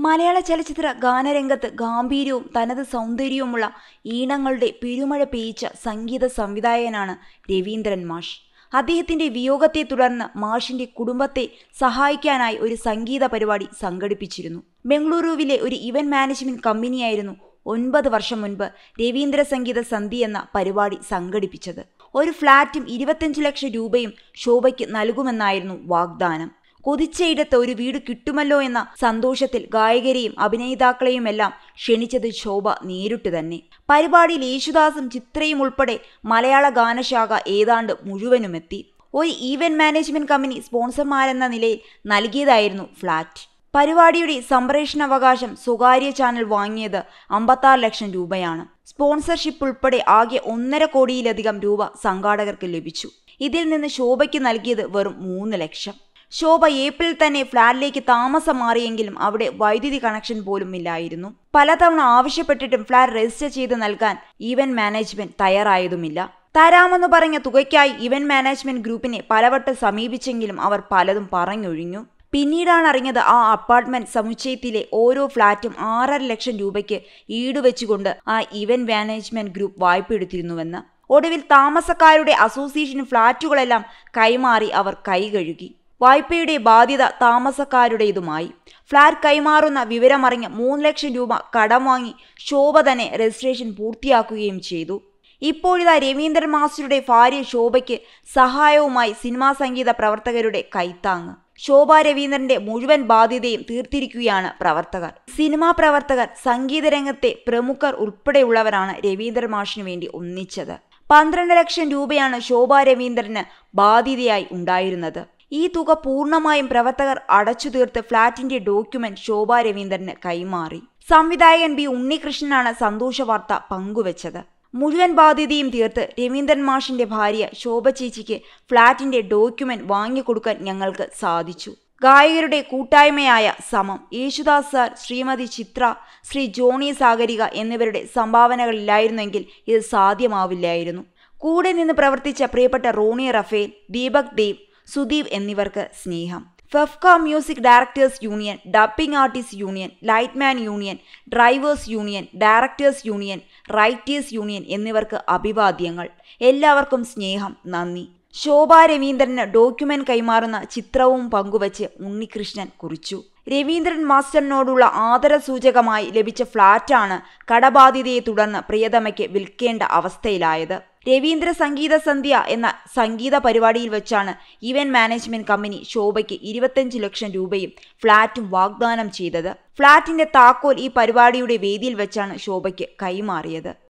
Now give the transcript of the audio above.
മലയാള ചലച്ചിത്ര ഗാനരംഗത്ത് ഗാംഭീര്യവും തനത് സൗന്ദര്യവുമുള്ള ഈണങ്ങളുടെ പെരുമഴ പെയ്യിച്ച സംഗീത സംവിധായകനാണ് രവീന്ദ്രൻ മാഷ് അദ്ദേഹത്തിന്റെ വിയോഗത്തെ തുടർന്ന് മാഷിന്റെ കുടുംബത്തെ സഹായിക്കാനായി ഒരു സംഗീത പരിപാടി സംഘടിപ്പിച്ചിരുന്നു ബംഗളൂരുവിലെ ഒരു ഇവന്റ് മാനേജ്മെന്റ് കമ്പനിയായിരുന്നു ഒൻപത് വർഷം മുൻപ് രവീന്ദ്ര സംഗീത സന്ധി എന്ന പരിപാടി സംഘടിപ്പിച്ചത് ഒരു ഫ്ളാറ്റും ഇരുപത്തഞ്ച് ലക്ഷം രൂപയും ശോഭയ്ക്ക് നൽകുമെന്നായിരുന്നു വാഗ്ദാനം കൊതിച്ചയിടത്ത് ഒരു വീട് കിട്ടുമല്ലോ എന്ന സന്തോഷത്തിൽ ഗായകരെയും അഭിനേതാക്കളെയുമെല്ലാം ക്ഷണിച്ചത് ശോഭ നേരിട്ട് തന്നെ പരിപാടിയിൽ യേശുദാസും ചിത്രയും ഉൾപ്പെടെ മലയാള ഗാനശാഖ ഏതാണ്ട് മുഴുവനുമെത്തി ഒരു ഈവന്റ് മാനേജ്മെന്റ് കമ്പനി സ്പോൺസർമാരെന്ന നിലയിൽ നൽകിയതായിരുന്നു ഫ്ളാറ്റ് പരിപാടിയുടെ സംപ്രേഷണാവകാശം സ്വകാര്യ ചാനൽ വാങ്ങിയത് അമ്പത്താറ് ലക്ഷം രൂപയാണ് സ്പോൺസർഷിപ്പ് ഉൾപ്പെടെ ആകെ ഒന്നര കോടിയിലധികം രൂപ സംഘാടകർക്ക് ലഭിച്ചു ഇതിൽ നിന്ന് ശോഭയ്ക്ക് നൽകിയത് വെറും മൂന്ന് ലക്ഷം ശോഭ ഏപ്രിൽ തന്നെ ഫ്ളാറ്റിലേക്ക് താമസം മാറിയെങ്കിലും അവിടെ വൈദ്യുതി കണക്ഷൻ പോലും ഇല്ലായിരുന്നു പലതവണ ആവശ്യപ്പെട്ടിട്ടും ഫ്ളാറ്റ് രജിസ്റ്റർ ചെയ്ത് നൽകാൻ ഈവന്റ് മാനേജ്മെന്റ് തയ്യാറായതുമില്ല തരാമെന്ന് പറഞ്ഞ തുകയ്ക്കായി ഇവന്റ് മാനേജ്മെന്റ് ഗ്രൂപ്പിനെ പലവട്ടം സമീപിച്ചെങ്കിലും അവർ പലതും പറഞ്ഞൊഴിഞ്ഞു പിന്നീടാണ് അറിഞ്ഞത് ആ അപ്പാർട്ട്മെന്റ് സമുച്ചയത്തിലെ ഓരോ ഫ്ളാറ്റും ആറര ലക്ഷം രൂപയ്ക്ക് ഈടുവെച്ചുകൊണ്ട് ആ ഇവന്റ് മാനേജ്മെന്റ് ഗ്രൂപ്പ് വായ്പ എടുത്തിരുന്നുവെന്ന് ഒടുവിൽ താമസക്കാരുടെ അസോസിയേഷൻ ഫ്ളാറ്റുകളെല്ലാം കൈമാറി അവർ കൈകഴുകി വായ്പയുടെ ബാധ്യത താമസക്കാരുടേതുമായി ഫ്ളാറ്റ് കൈമാറുന്ന വിവരമറിഞ്ഞ് മൂന്ന് ലക്ഷം രൂപ കടം വാങ്ങി ശോഭ തന്നെ രജിസ്ട്രേഷൻ പൂർത്തിയാക്കുകയും ചെയ്തു ഇപ്പോഴിതാ രവീന്ദ്രൻ മാസ്റ്ററുടെ ഭാര്യ ശോഭയ്ക്ക് സഹായവുമായി സിനിമാ സംഗീത പ്രവർത്തകരുടെ കൈത്താങ്ങ് ശോഭ രവീന്ദ്രന്റെ മുഴുവൻ ബാധ്യതയും തീർത്തിരിക്കുകയാണ് പ്രവർത്തകർ സിനിമാ പ്രവർത്തകർ സംഗീത രംഗത്തെ പ്രമുഖർ ഉൾപ്പെടെയുള്ളവരാണ് രവീന്ദ്രൻ മാഷിനു വേണ്ടി ഒന്നിച്ചത് പന്ത്രണ്ട് ലക്ഷം രൂപയാണ് ശോഭ രവീന്ദ്രന് ബാധ്യതയായി ഉണ്ടായിരുന്നത് ഈ തുക പൂർണ്ണമായും പ്രവർത്തകർ അടച്ചു തീർത്ത് ഫ്ളാറ്റിന്റെ ഡോക്യുമെന്റ് ശോഭ രവീന്ദ്രന് കൈമാറി സംവിധായകൻ ബി ഉണ്ണികൃഷ്ണനാണ് സന്തോഷ വാർത്ത പങ്കുവച്ചത് മുഴുവൻ ബാധ്യതയും തീർത്ത് രവീന്ദ്രൻ മാഷിന്റെ ഭാര്യ ശോഭ ചേച്ചിക്ക് ഫ്ളാറ്റിന്റെ ഡോക്യുമെന്റ് വാങ്ങിക്കൊടുക്കാൻ ഞങ്ങൾക്ക് സാധിച്ചു ഗായകരുടെ കൂട്ടായ്മയായ സമം യേശുദാസ് സാർ ശ്രീമതി ചിത്ര ശ്രീ ജോണി സാഗരിക എന്നിവരുടെ സംഭാവനകളില്ലായിരുന്നെങ്കിൽ ഇത് സാധ്യമാവില്ലായിരുന്നു കൂടെ നിന്ന് പ്രവർത്തിച്ച പ്രിയപ്പെട്ട റോണി റഫേൽ ദീപക് ദേവ് സുദീപ് എന്നിവർക്ക് സ്നേഹം FEFKA music directors union dubbing artist union lightman union drivers union directors union writers union എന്നിവർക്ക് അഭിവാദ്യങ്ങൾ എല്ലാവർക്കും സ്നേഹം നന്ദി ശോഭ രവീന്ദ്രന് ഡോക്യുമെന്റ് കൈമാറുന്ന ചിത്രവും പങ്കുവച്ച് ഉണ്ണികൃഷ്ണൻ കുറിച്ചു രവീന്ദ്രൻ മാസ്റ്ററിനോടുള്ള ആദരസൂചകമായി ലഭിച്ച ഫ്ളാറ്റാണ് കടബാധിതയെ തുടർന്ന് പ്രിയതമയ്ക്ക് വിൽക്കേണ്ട അവസ്ഥയിലായത് രവീന്ദ്ര സംഗീത സന്ധ്യ എന്ന സംഗീത പരിപാടിയിൽ വെച്ചാണ് ഇവന്റ് മാനേജ്മെന്റ് കമ്പനി ശോഭയ്ക്ക് ഇരുപത്തഞ്ച് ലക്ഷം രൂപയും ഫ്ളാറ്റും വാഗ്ദാനം ചെയ്തത് ഫ്ളാറ്റിന്റെ താക്കോൽ ഈ പരിപാടിയുടെ വേദിയിൽ വെച്ചാണ് ശോഭയ്ക്ക് കൈമാറിയത്